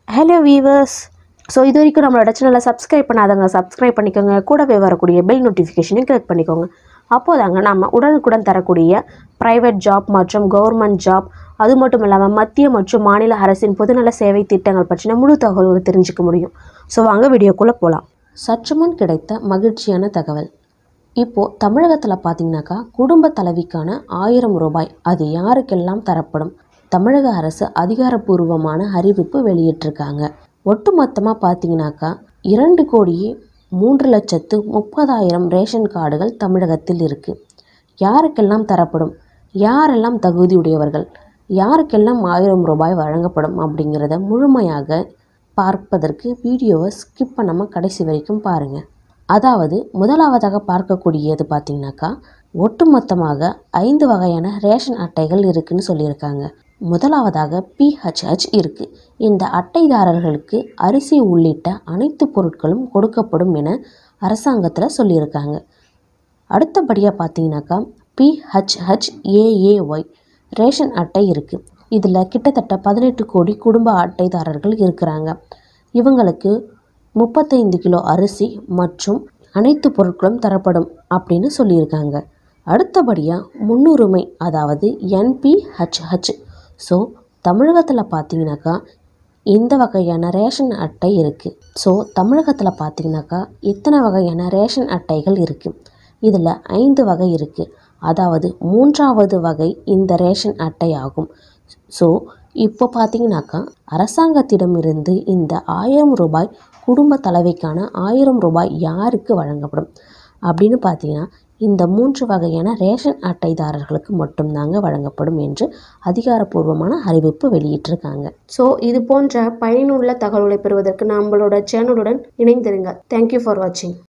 hello viewers so இது வரைக்கும் நம்மளோட சேனலை சப்ஸ்கிரைப் பண்ணாதவங்க சப்ஸ்கிரைப் பண்ணிக்கோங்க கூடவே வரக்கூடிய பெல் நோட்டிஃபிகேஷனையும் கிளிக் பண்ணிக்கோங்க அப்போதாங்க நம்ம உடனுக்குடன் தரக்கூடிய ப்ரைவேட் ஜாப் மற்றும் கவர்மெண்ட் ஜாப் அது மட்டும் இல்லாமல் மத்திய மற்றும் மாநில அரசின் பொதுநல சேவை திட்டங்கள் பற்றின முழு தகவல்களை தெரிஞ்சுக்க முடியும் ஸோ வாங்க வீடியோக்குள்ளே போகலாம் சற்று முன் கிடைத்த மகிழ்ச்சியான தகவல் இப்போது தமிழகத்தில் பார்த்தீங்கன்னாக்கா குடும்ப தலைவிக்கான ஆயிரம் ரூபாய் அது யாருக்கெல்லாம் தரப்படும் தமிழக அரசு அதிகாரப்பூர்வமான அறிவிப்பு வெளியிட்டிருக்காங்க ஒட்டுமொத்தமாக பார்த்தீங்கன்னாக்கா இரண்டு கோடியே மூன்று லட்சத்து முப்பதாயிரம் ரேஷன் கார்டுகள் தமிழகத்தில் இருக்குது யாருக்கெல்லாம் தரப்படும் யாரெல்லாம் தகுதியுடையவர்கள் யாருக்கெல்லாம் ஆயிரம் ரூபாய் வழங்கப்படும் அப்படிங்கிறத முழுமையாக பார்ப்பதற்கு வீடியோவை ஸ்கிப் பண்ணாமல் கடைசி வரைக்கும் பாருங்கள் அதாவது முதலாவதாக பார்க்கக்கூடியது பார்த்தீங்கன்னாக்கா ஒட்டுமொத்தமாக ஐந்து வகையான ரேஷன் அட்டைகள் இருக்குன்னு சொல்லியிருக்காங்க முதலாவதாக பிஹெச்ஹெச் இருக்குது இந்த அட்டைதாரர்களுக்கு அரிசி உள்ளிட்ட அனைத்து பொருட்களும் கொடுக்கப்படும் என அரசாங்கத்தில் சொல்லியிருக்காங்க அடுத்தபடியாக பார்த்தீங்கன்னாக்கா பிஹெச்ஹெச் ஏஏஒய் ரேஷன் அட்டை இருக்குது இதில் கிட்டத்தட்ட பதினெட்டு கோடி குடும்ப அட்டைதாரர்கள் இருக்கிறாங்க இவங்களுக்கு முப்பத்தைந்து கிலோ அரிசி மற்றும் அனைத்து பொருட்களும் தரப்படும் அப்படின்னு சொல்லியிருக்காங்க அடுத்தபடியாக முன்னுரிமை அதாவது என்பிஹெச்ஹெச் ஸோ தமிழகத்தில் பார்த்தீங்கன்னாக்கா இந்த வகையான ரேஷன் அட்டை இருக்குது ஸோ தமிழகத்தில் பார்த்தீங்கன்னாக்கா இத்தனை வகையான ரேஷன் அட்டைகள் இருக்குது இதில் ஐந்து வகை இருக்குது அதாவது மூன்றாவது வகை இந்த ரேஷன் அட்டை ஆகும் ஸோ இப்போ பார்த்தீங்கன்னாக்கா அரசாங்கத்திடமிருந்து இந்த ஆயிரம் ரூபாய் குடும்ப தலைவிக்கான ஆயிரம் ரூபாய் யாருக்கு வழங்கப்படும் அப்படின்னு பார்த்தீங்கன்னா இந்த மூன்று வகையான ரேஷன் அட்டைதாரர்களுக்கு மட்டும்தாங்க வழங்கப்படும் என்று அதிகாரப்பூர்வமான அறிவிப்பு வெளியிட்டிருக்காங்க ஸோ இது போன்ற பயனுள்ள தகவல்களை பெறுவதற்கு நம்மளோட சேனலுடன் இணைந்திருங்கள் தேங்க்யூ ஃபார் வாட்சிங்